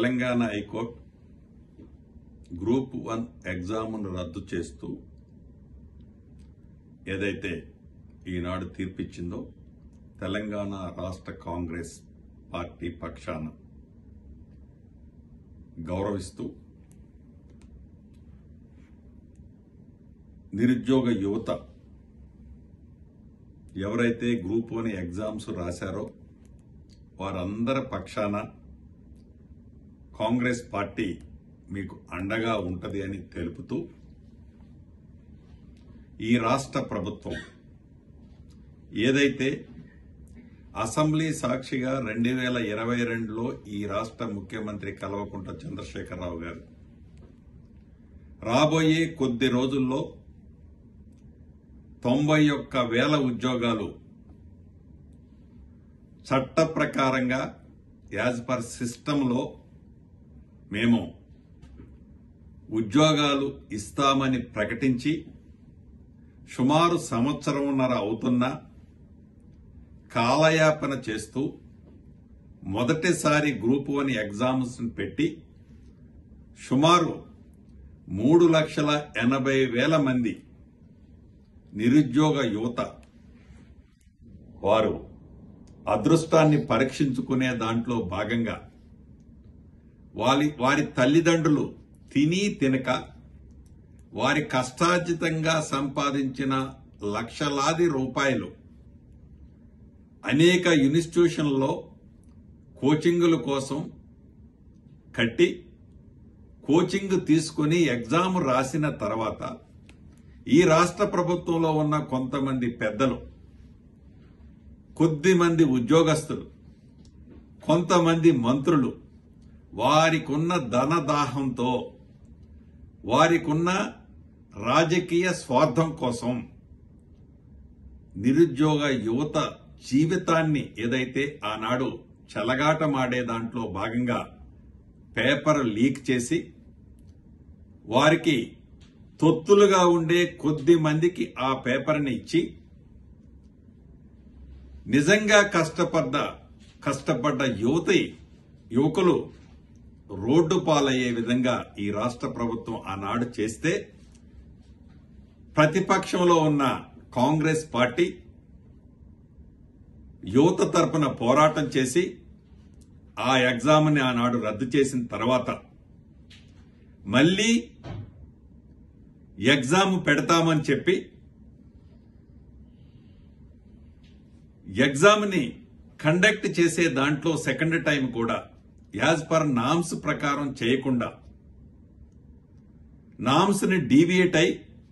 Telangana high court group one ఎగ్జామ్ను రద్దు చేస్తూ ఏదైతే ఈనాడు తీర్పిచ్చిందో తెలంగాణ రాష్ట్ర కాంగ్రెస్ పార్టీ పక్షాన గౌరవిస్తూ నిరుద్యోగ యువత ఎవరైతే గ్రూప్ వన్ ఎగ్జామ్స్ రాశారో వారందరి పక్షాన కాంగ్రెస్ పార్టీ మీకు అండగా ఉంటది అని తెలుపుతూ ఈ రాష్ట్ర ప్రభుత్వం ఏదైతే అసెంబ్లీ సాక్షిగా రెండు వేల ఇరవై రెండులో ఈ రాష్ట్ర ముఖ్యమంత్రి కల్వకుంట్ల చంద్రశేఖరరావు గారు రాబోయే కొద్ది రోజుల్లో తొంభై ఒక్క వేల ఉద్యోగాలు చట్ట ప్రకారంగా యాజ్ పర్ సిస్టంలో మేము ఉద్యోగాలు ఇస్తామని ప్రకటించి సుమారు సంవత్సరంన్నర అవుతున్నా కాలయాపన చేస్తూ మొదటిసారి గ్రూప్ వన్ ఎగ్జామ్స్ పెట్టి సుమారు మూడు లక్షల ఎనభై వేల మంది నిరుద్యోగ యువత వారు అదృష్టాన్ని పరీక్షించుకునే దాంట్లో భాగంగా వారి వారి తల్లిదండ్రులు తిని తినక వారి కష్టార్జితంగా సంపాదించిన లక్షలాది రూపాయలు అనేక ఇన్స్టిట్యూషన్లలో కోచింగుల కోసం కట్టి కోచింగ్ తీసుకుని ఎగ్జామ్ రాసిన తర్వాత ఈ రాష్ట్ర ప్రభుత్వంలో ఉన్న కొంతమంది పెద్దలు కొద్ది మంది ఉద్యోగస్తులు కొంతమంది మంత్రులు వారికున్న ధనదాహంతో వారికున్న రాజకీయ స్వార్థం కోసం నిరుద్యోగ యువత జీవితాన్ని ఏదైతే ఆనాడు చెలగాటమాడే దాంట్లో భాగంగా పేపర్ లీక్ చేసి వారికి తొత్తులుగా ఉండే కొద్ది మందికి ఆ పేపర్ని ఇచ్చి నిజంగా కష్టపడ్డ కష్టపడ్డ యువతి యువకులు రోడ్డు పాలయ్యే విధంగా ఈ రాష్ట్ర ప్రభుత్వం ఆనాడు చేస్తే ప్రతిపక్షంలో ఉన్న కాంగ్రెస్ పార్టీ యువత తరపున పోరాటం చేసి ఆ ఎగ్జామ్ని ఆనాడు రద్దు చేసిన తర్వాత మళ్ళీ ఎగ్జామ్ పెడతామని చెప్పి ఎగ్జామ్ని కండక్ట్ చేసే దాంట్లో సెకండ్ టైం కూడా యాజ్ పర్ నామ్స్ ప్రకారం చేయకుండా నామ్స్ ని డీవియేట్ అయి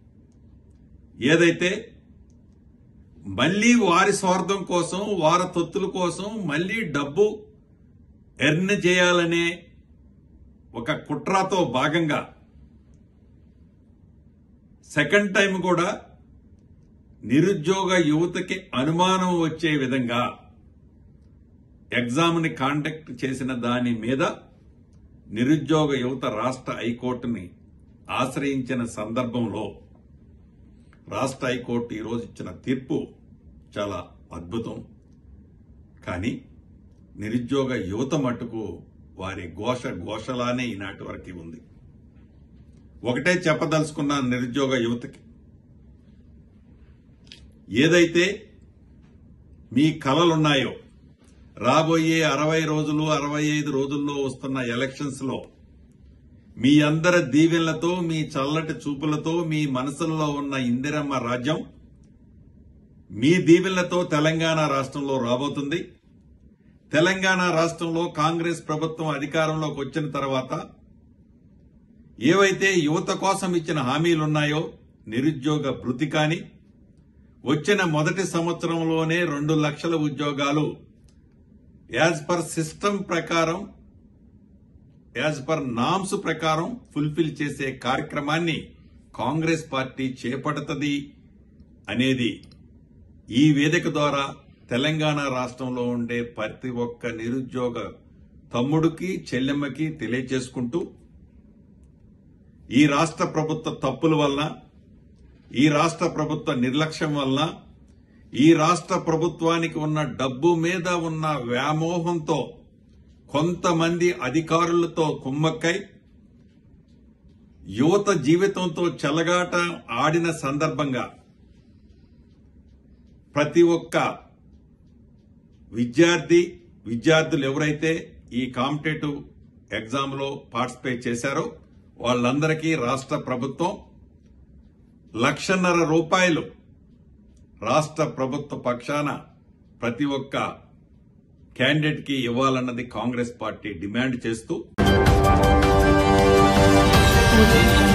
ఏదైతే మళ్ళీ వారి స్వార్థం కోసం వారి తొత్తుల కోసం మళ్ళీ డబ్బు ఎర్న్ చేయాలనే ఒక కుట్రతో భాగంగా సెకండ్ టైం కూడా నిరుద్యోగ యువతకి అనుమానం వచ్చే విధంగా ఎగ్జామ్ని కాండక్ట్ చేసిన దాని మీద నిరుద్యోగ యువత రాష్ట్ర హైకోర్టుని ఆశ్రయించిన సందర్భంలో రాష్ట్ర హైకోర్టు ఈరోజు ఇచ్చిన తీర్పు చాలా అద్భుతం కానీ నిరుద్యోగ యువత మట్టుకు వారి ఘోష ఘోషలానే ఈనాటి వరకు ఉంది ఒకటే చెప్పదలుచుకున్న నిరుద్యోగ యువతకి ఏదైతే మీ కలలున్నాయో రాబోయే అరవై రోజులు అరవై ఐదు రోజుల్లో వస్తున్న ఎలక్షన్స్ లో మీ అందరి దీవెనలతో మీ చల్లటి చూపులతో మీ మనసుల్లో ఉన్న ఇందిరమ్మ రాజ్యం మీ దీవెనలతో తెలంగాణ రాష్ట్రంలో రాబోతుంది తెలంగాణ రాష్ట్రంలో కాంగ్రెస్ ప్రభుత్వం అధికారంలోకి వచ్చిన తర్వాత ఏవైతే యువత కోసం ఇచ్చిన హామీలున్నాయో నిరుద్యోగ భృతి కాని వచ్చిన మొదటి సంవత్సరంలోనే రెండు లక్షల ఉద్యోగాలు యాజ్ పర్ సిస్టమ్ ప్రకారం యాజ్ పర్ నామ్స్ ప్రకారం ఫుల్ఫిల్ చేసే కార్యక్రమాన్ని కాంగ్రెస్ పార్టీ చేపడుతుంది అనేది ఈ వేదిక ద్వారా తెలంగాణ రాష్ట్రంలో ఉండే ప్రతి ఒక్క నిరుద్యోగ తమ్ముడికి చెల్లెమ్మకి తెలియజేసుకుంటూ ఈ రాష్ట్ర ప్రభుత్వ తప్పుల వలన ఈ రాష్ట్ర ప్రభుత్వ నిర్లక్ష్యం వలన ఈ రాష్ట్ర ప్రభుత్వానికి ఉన్న డబ్బు మీద ఉన్న వ్యామోహంతో కొంతమంది అధికారులతో కుమ్మక్కై యువత జీవితంతో చెలగాట ఆడిన సందర్భంగా ప్రతి ఒక్క విద్యార్థి విద్యార్థులు ఎవరైతే ఈ కాంపిటేటివ్ ఎగ్జామ్ లో పార్టిసిపేట్ చేశారో వాళ్ళందరికీ రాష్ట్ర ప్రభుత్వం లక్షన్నర రూపాయలు రాష్ట్ర ప్రభుత్వ పక్షాన ప్రతి ఒక్క క్యాండిడేట్ కి ఇవ్వాలన్నది కాంగ్రెస్ పార్టీ డిమాండ్ చేస్తూ Audio